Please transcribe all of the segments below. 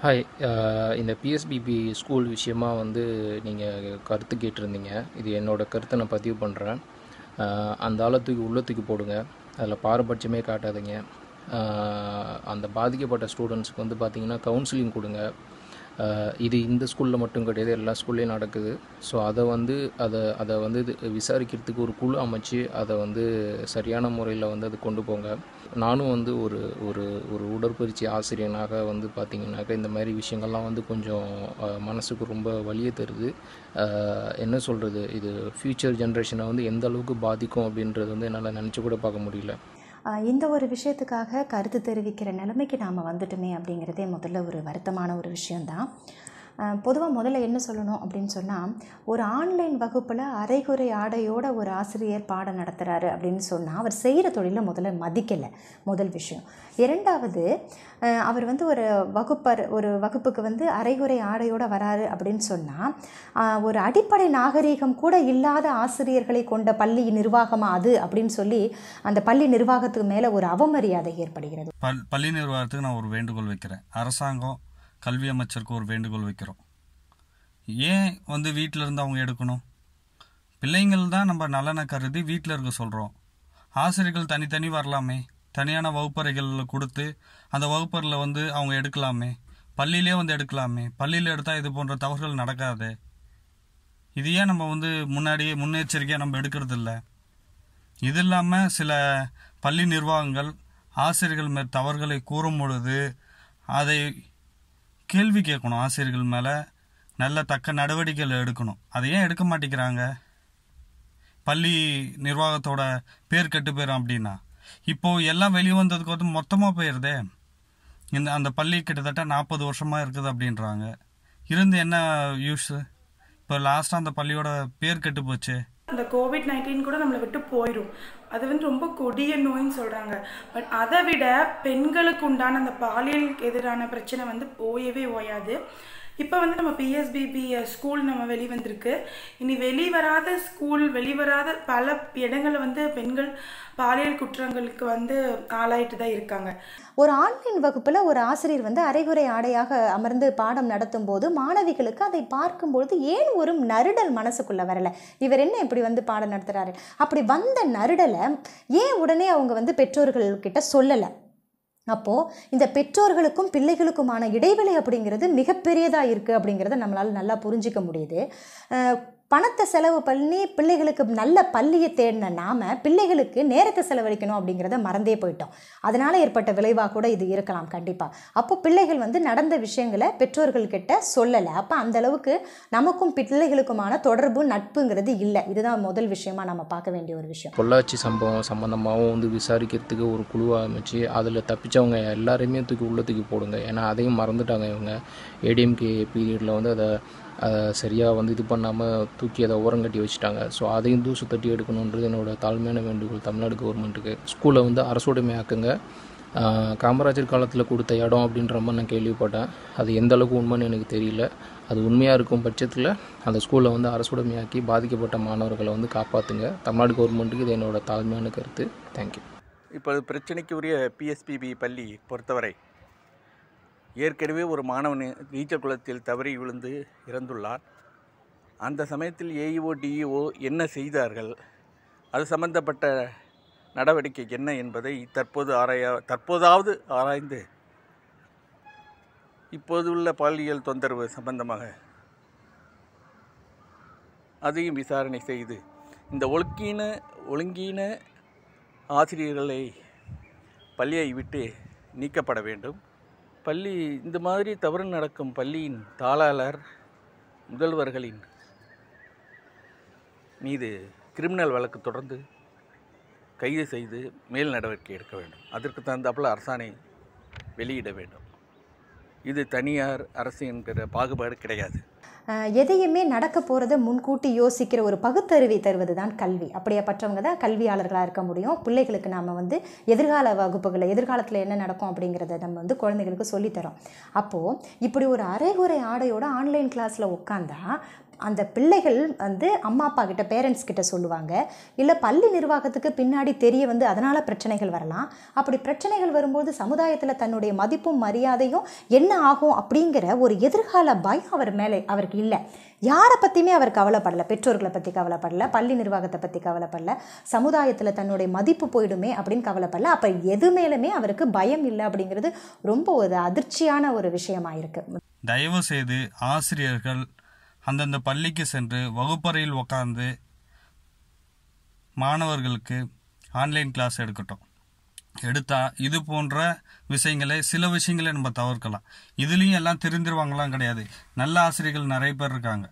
hi இந்த PSBB school விஷயமா வந்து நீங்கள் கருத்து கேட்டிருந்தீங்க இது என்னோட கருத்தை நான் பதிவு பண்ணுறேன் அந்த ஆளை தூக்கி உள்ள தூக்கி போடுங்க அதில் பாரபட்சமே காட்டாதீங்க ஆஹ் அந்த பாதிக்கப்பட்ட ஸ்டூடெண்ட்ஸ்க்கு வந்து பார்த்தீங்கன்னா கவுன்சிலிங் கொடுங்க ஆஹ் இது இந்த ஸ்கூலில் மட்டும் கிடையாது எல்லா ஸ்கூல்லையும் நடக்குது ஸோ அதை வந்து அதை அதை வந்து இது விசாரிக்கிறதுக்கு ஒரு குழு அமைச்சு அதை வந்து சரியான முறையில் வந்து அது கொண்டு போங்க நானும் வந்து ஒரு ஒரு ஒரு உடற்பயிற்சி ஆசிரியனாக வந்து பார்த்திங்கனாக்கா இந்த மாதிரி விஷயங்கள்லாம் வந்து கொஞ்சம் ஆஹ் மனசுக்கு ரொம்ப வலியை தருது ஆஹ் என்ன சொல்கிறது இது ஃப்யூச்சர் ஜென்ரேஷனை வந்து எந்த அளவுக்கு பாதிக்கும் அப்படின்றது வந்து என்னால் நினச்சி கூட பார்க்க முடியல ஆஹ் இந்த ஒரு விஷயத்துக்காக கருத்து தெரிவிக்கிற நிலைமைக்கு நாம் வந்துட்டோமே அப்படிங்கிறதே முதல்ல ஒரு வருத்தமான ஒரு விஷயந்தான் பொதுவாக முதல்ல என்ன சொல்லணும் அப்படின்னு சொன்னால் ஒரு ஆன்லைன் வகுப்பில் அரைகுறை ஆடையோட ஒரு ஆசிரியர் பாடம் நடத்துகிறாரு அப்படின்னு சொன்னால் அவர் செய்கிற தொழிலை முதல்ல மதிக்கலை முதல் விஷயம் இரண்டாவது ஆஹ் அவர் வந்து ஒரு வகுப்பர் ஒரு வகுப்புக்கு வந்து அரைகுறை ஆடையோட வராரு அப்படின்னு சொன்னால் ஒரு அடிப்படை நாகரீகம் கூட இல்லாத ஆசிரியர்களை கொண்ட பள்ளி நிர்வாகமா அது அப்படின்னு சொல்லி அந்த பள்ளி நிர்வாகத்துக்கு மேலே ஒரு அவமரியாதை ஏற்படுகிறது பல் பள்ளி நிர்வாகத்துக்கு நான் ஒரு வேண்டுகோள் வைக்கிறேன் அரசாங்கம் கல்வி அமைச்சருக்கு ஒரு வேண்டுகோள் வைக்கிறோம் ஏன் வந்து வீட்டில் இருந்து அவங்க எடுக்கணும் பிள்ளைங்கள் தான் நம்ம நலனை கருதி வீட்டில் இருக்க சொல்கிறோம் ஆசிரியர்கள் தனித்தனி வரலாமே தனியான வகுப்பறைகளில் கொடுத்து அந்த வகுப்பறையில் வந்து அவங்க எடுக்கலாமே பள்ளியிலே வந்து எடுக்கலாமே பள்ளியில் எடுத்தால் இது போன்ற தவறுகள் நடக்காது இது ஏன் நம்ம வந்து முன்னாடியே முன்னெச்சரிக்கையாக நம்ம எடுக்கிறது இல்லை இது இல்லாமல் சில பள்ளி நிர்வாகங்கள் ஆசிரியர்கள் மேல் தவறுகளை கூறும் பொழுது அதை கேள்வி கேட்கணும் ஆசிரியர்கள் மேலே நல்ல தக்க நடவடிக்கைகள் எடுக்கணும் அதை ஏன் எடுக்க மாட்டேங்கிறாங்க பள்ளி நிர்வாகத்தோட பேர் கெட்டு போயிடும் அப்படின்னா இப்போ எல்லாம் வெளியே வந்ததுக்கு வந்து மொத்தமாக போயிடுதே இந்த அந்த பள்ளி கிட்டத்தட்ட நாற்பது வருஷமாக இருக்குது அப்படின்றாங்க இருந்து என்ன யூஸ் இப்போ லாஸ்ட்டாக அந்த பள்ளியோட பேர் கெட்டு போச்சு அந்த கோவிட் நைன்டீன் கூட நம்மளை விட்டு போயிடும் அது வந்து ரொம்ப கொடிய நோயின்னு சொல்கிறாங்க பட் அதை விட பெண்களுக்கு உண்டான அந்த பாலியலுக்கு எதிரான பிரச்சனை வந்து ஓயவே ஓயாது இப்போ வந்து நம்ம பிஎஸ்பிபி ஸ்கூல் நம்ம வெளிவந்திருக்கு இனி வெளிவராத ஸ்கூல் வெளிவராத பல இடங்களில் வந்து பெண்கள் பாலியல் குற்றங்களுக்கு வந்து ஆளாயிட்டு தான் இருக்காங்க ஒரு ஆன்லைன் வகுப்பில் ஒரு ஆசிரியர் வந்து அரைகுறை ஆடையாக அமர்ந்து பாடம் நடத்தும் போது மாணவிகளுக்கு அதை பார்க்கும்பொழுது ஏன் ஒரு நறுடல் மனசுக்குள்ளே வரல இவர் என்ன இப்படி வந்து பாடம் நடத்துகிறாரு அப்படி வந்த நறுடலை ஏன் உடனே அவங்க வந்து பெற்றோர்கள்கிட்ட சொல்லலை அப்போது இந்த பெற்றோர்களுக்கும் பிள்ளைகளுக்குமான இடைவெளி அப்படிங்கிறது மிகப்பெரியதாக இருக்குது அப்படிங்கிறத நம்மளால் நல்லா புரிஞ்சிக்க முடியுது அஹ் பணத்தை செலவு பண்ணி பிள்ளைகளுக்கு நல்ல பள்ளியை தேடின நாம பிள்ளைகளுக்கு நேரத்தை செலவழிக்கணும் அப்படிங்கிறத மறந்தே போயிட்டோம் அதனால் ஏற்பட்ட விளைவாக கூட இது இருக்கலாம் கண்டிப்பாக அப்போ பிள்ளைகள் வந்து நடந்த விஷயங்களை பெற்றோர்கள்கிட்ட சொல்லலை அப்போ அந்த அளவுக்கு நமக்கும் பிள்ளைகளுக்குமான தொடர்பு நட்புங்கிறது இல்லை இதுதான் முதல் விஷயமா நம்ம பார்க்க வேண்டிய ஒரு விஷயம் பொள்ளாச்சி சம்பவம் சம்மந்தமாகவும் வந்து விசாரிக்கிறதுக்கு ஒரு குழுவை அமைச்சு அதில் தப்பிச்சவங்க எல்லாரையுமே தூக்கி உள்ள தூக்கி போடுங்க ஏன்னா அதையும் மறந்துட்டாங்க இவங்க ஏடிஎம்கே பீரியடில் வந்து அதை அதை சரியாக வந்து இது பண்ணாமல் தூக்கி அதை ஓரங்கட்டி வச்சுட்டாங்க ஸோ அதையும் தூசு தட்டி எடுக்கணுன்றது என்னோட தாழ்மையான வேண்டுகோள் தமிழ்நாடு கவர்மெண்ட்டுக்கு ஸ்கூலை வந்து அரசுடைமை ஆக்குங்க ஆஹ் காமராஜர் காலத்தில் கொடுத்த இடம் அப்படின்ற மாதிரி நான் கேள்விப்பட்டேன் அது எந்த அளவுக்கு உண்மைன்னு எனக்கு தெரியல அது உண்மையாக இருக்கும் பட்சத்தில் அந்த ஸ்கூலை வந்து அரசுடைமையாக்கி பாதிக்கப்பட்ட மாணவர்களை வந்து காப்பாற்றுங்க தமிழ்நாடு கவர்மெண்ட்டுக்கு இது என்னோட தாழ்மையான கருத்து தேங்க்யூ இப்போது பிரச்சனைக்கு உரிய பிஎஸ்பிபி பள்ளி பொறுத்தவரை ஏற்கனவே ஒரு மாணவன் நீச்சல் குளத்தில் தவறி விழுந்து இறந்துள்ளார் அந்த சமயத்தில் ஏஇஓ டிஇஓ என்ன செய்தார்கள் அது சம்பந்தப்பட்ட நடவடிக்கை என்ன என்பதை தற்போது ஆராய தற்போதாவது ஆராய்ந்து இப்போது உள்ள பாலியல் தொந்தரவு சம்பந்தமாக அதையும் விசாரணை செய்து இந்த ஒழுக்கீன ஒழுங்கீன ஆசிரியர்களை பள்ளியை விட்டு நீக்கப்பட வேண்டும் பள்ளி இந்த மாதிரி தவறு நடக்கும் பள்ளியின் தாளாளர் முதல்வர்களின் மீது கிரிமினல் வழக்கு தொடர்ந்து கைது செய்து மேல் நடவடிக்கை எடுக்க வேண்டும் அதற்கு தகுந்தாப்புல அரசாணை வெளியிட வேண்டும் இது தனியார் அரசு என்கிற பாகுபாடு கிடையாது அஹ் எதையுமே நடக்க போகிறத முன்கூட்டி யோசிக்கிற ஒரு பகுத்தறிவை தருவது தான் கல்வி அப்படியாப்பட்டவங்க தான் கல்வியாளர்களாக இருக்க முடியும் பிள்ளைகளுக்கு நாம் வந்து எதிர்கால வகுப்புகளில் எதிர்காலத்தில் என்ன நடக்கும் அப்படிங்கிறத நம்ம வந்து குழந்தைகளுக்கு சொல்லித்தரோம் அப்போது இப்படி ஒரு அரைகுறை ஆடையோட ஆன்லைன் கிளாஸில் உட்காந்தா அந்த பிள்ளைகள் வந்து அம்மா அப்பா கிட்ட பேரண்ட்ஸ் கிட்ட சொல்லுவாங்க இல்லை பள்ளி நிர்வாகத்துக்கு பின்னாடி தெரிய வந்து அதனால் பிரச்சனைகள் வரலாம் அப்படி பிரச்சனைகள் வரும்போது சமுதாயத்தில் தன்னுடைய மதிப்பும் மரியாதையும் என்ன ஆகும் அப்படிங்கிற ஒரு எதிர்கால பயம் அவர் மேலே அவருக்கு இல்லை யாரை பற்றியுமே அவர் கவலைப்படல பெற்றோர்களை பற்றி கவலைப்படல பள்ளி நிர்வாகத்தை பற்றி கவலைப்படல சமுதாயத்தில் தன்னுடைய மதிப்பு போயிடுமே அப்படின்னு கவலைப்படல அப்போ எது மேலுமே அவருக்கு பயம் இல்லை அப்படிங்கிறது ரொம்ப ஒரு அதிர்ச்சியான ஒரு விஷயமா இருக்கு தயவு செய்து ஆசிரியர்கள் அந்தந்த பள்ளிக்கு சென்று வகுப்பறையில் உட்கார்ந்து மாணவர்களுக்கு ஆன்லைன் கிளாஸ் எடுக்கட்டும் எடுத்தா இது போன்ற விஷயங்களை சில விஷயங்களை நம்ம தவிர்க்கலாம் இதுலேயும் எல்லாம் தெரிஞ்சிருவாங்களாம் கிடையாது நல்ல ஆசிரியர்கள் நிறைய பேர் இருக்காங்க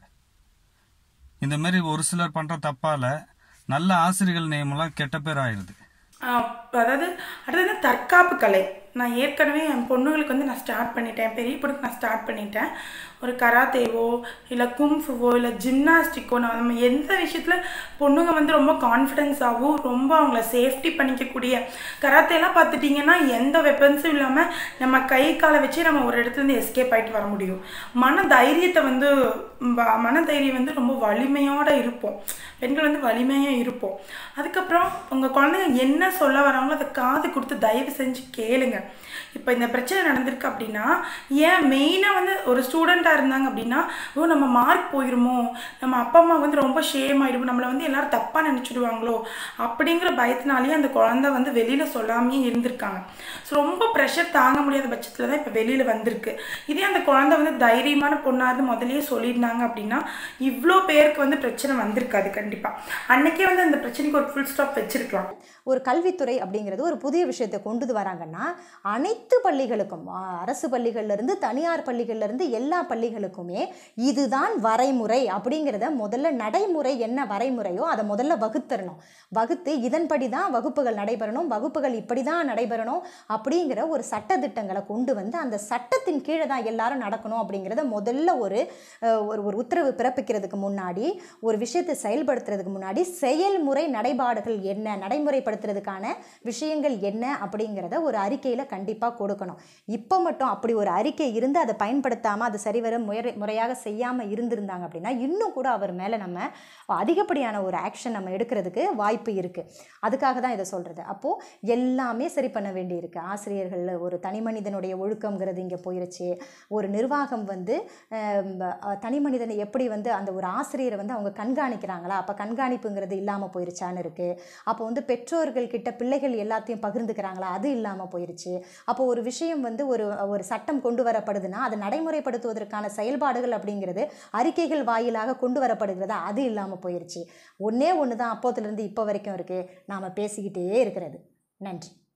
இந்த மாதிரி ஒரு சிலர் பண்ணுற தப்பால் நல்ல ஆசிரியர்கள் நேமெல்லாம் கெட்ட பேர் ஆயிடுது ஆஹ் அதாவது அடுத்தது வந்து தற்காப்பு கலை நான் ஏற்கனவே என் பொண்ணுங்களுக்கு வந்து நான் ஸ்டார்ட் பண்ணிட்டேன் பெரிய பொண்ணுக்கு நான் ஸ்டார்ட் பண்ணிட்டேன் ஒரு கராத்தேவோ இல்லை கும்ஃபுவோ இல்லை ஜிம்னாஸ்டிக்கோ நான் நம்ம எந்த விஷயத்தில் பொண்ணுங்க வந்து ரொம்ப கான்ஃபிடென்ஸாகவும் ரொம்ப அவங்கள சேஃப்டி பண்ணிக்கக்கூடிய கராத்தேலாம் பார்த்துட்டிங்கன்னா எந்த வெப்பன்ஸும் இல்லாமல் நம்ம கை காலை வச்சு நம்ம ஒரு இடத்துலேருந்து எஸ்கேப் ஆகிட்டு வர முடியும் மன தைரியத்தை வந்து வ- மன தைரியம் வந்து ரொம்ப வலிமையோடு இருப்போம் பெண்கள் வந்து வலிமையாக இருப்போம் அதுக்கப்புறம் உங்கள் குழந்தைங்க என்ன சொல்ல வராங்களோ அதை காது கொடுத்து தயவு செஞ்சு கேளுங்க இப்போ இந்த பிரச்சனை நடந்திருக்கு அப்படின்னா ஏன் மெயினாக வந்து ஒரு ஸ்டூடெண்ட்டாக இருந்தாங்க அப்படின்னா ஓ நம்ம மார்க் போயிருமோ நம்ம அப்பா அம்மா வந்து ரொம்ப ஷேம் ஆயிடுமோ நம்மளை வந்து எல்லாரும் தப்பாக நினச்சிடுவாங்களோ அப்படிங்கிற பயத்தினாலேயே அந்த குழந்தை வந்து வெளியில் சொல்லாமையே இருந்திருக்காங்க ஸோ ரொம்ப ப்ரெஷர் தாங்க முடியாத பட்சத்தில் தான் இப்போ வெளியில் வந்திருக்கு இதே அந்த குழந்தை வந்து தைரியமான பொண்ணாக இருந்து முதல்லயே சொல்லியிருந்தாங்க அப்படின்னா இவ்வளோ பேருக்கு வந்து பிரச்சனை வந்திருக்காது கண்டிப்பாக அன்னைக்கே வந்து அந்த பிரச்சனைக்கு ஒரு ஃபுல் ஸ்டாப் வச்சிருக்கலாம் ஒரு கல்வித்துறை அப்படிங்கிறது ஒரு புதிய விஷயத்தை கொண்டு வராங்கன்னா அனைத்து பள்ளிகளுக்கும் ஆ, அரசு பள்ளிகள்ல இருந்து தனியார் பள்ளிகள்ல இருந்து எல்லா பள்ளிகளுக்குமே இதுதான் வரைமுறை அப்படிங்கிறத முதல்ல நடைமுறை என்ன வரைமுறையோ அதை முதல்ல வகுத்தரணும் வகுத்து இதன்படி தான் வகுப்புகள் நடைபெறணும் வகுப்புகள் இப்படி தான் நடைபெறணும் அப்படிங்கிற ஒரு சட்டதிட்டங்களை கொண்டு வந்து அந்த சட்டத்தின் கீழே தான் எல்லாரும் நடக்கணும் அப்படிங்கிறத முதல்ல ஒரு அஹ், ஒரு ஒரு உத்தரவு பிறப்பிக்கிறதுக்கு முன்னாடி ஒரு விஷயத்தை செயல்படுத்துறதுக்கு முன்னாடி செயல்முறை நடைபாடுகள் என்ன நடைமுறைப்படுத்துறதுக்கான விஷயங்கள் என்ன அப்படிங்கிறத ஒரு அறிக்கையில் கண்டிப்பாக கொடுக்கணும் இப்போ மட்டும் அப்படி ஒரு அறிக்கை இருந்து அதை பயன்படுத்தாமல் அது சரிவர முறை முறையாக செய்யாமல் இருந்திருந்தாங்க அப்படின்னா இன்னும் கூட அவர் மேலே நம்ம அதிகப்படியான ஒரு ஆக்ஷன் நம்ம எடுக்கிறதுக்கு வாய்ப்பு இருக்குது அதுக்காக தான் இதை சொல்கிறது அப்போது எல்லாமே சரி பண்ண வேண்டியிருக்கு ஆசிரியர்கள் ஒரு தனி மனிதனுடைய ஒழுக்கங்கிறது இங்கே போயிருச்சு ஒரு நிர்வாகம் வந்து அஹ், அஹ், தனி மனிதனை எப்படி வந்து அந்த ஒரு ஆசிரியரை வந்து அவங்க கண்காணிக்கிறாங்களா அப்போ கண்காணிப்புங்கிறது இல்லாமல் போயிருச்சான்னு இருக்குது அப்போ வந்து பெற்றோர்கள் கிட்ட பிள்ளைகள் எல்லாத்தையும் பகிர்ந்துக்கிறாங்களா அது இல்லாமல் போயிருச்சு அப்போ ஒரு விஷயம் வந்து ஒரு ஒரு சட்டம் கொண்டு வரப்படுதுன்னா அதை நடைமுறைப்படுத்துவதற்கான செயல்பாடுகள் அப்படிங்கிறது அறிக்கைகள் வாயிலாக கொண்டு வரப்படுகிறதா அது இல்லாமல் போயிருச்சு ஒன்றே ஒன்று தான் அப்போத்துலேருந்து இப்போ வரைக்கும் இருக்குது நாம் பேசிக்கிட்டே இருக்கிறது நன்றி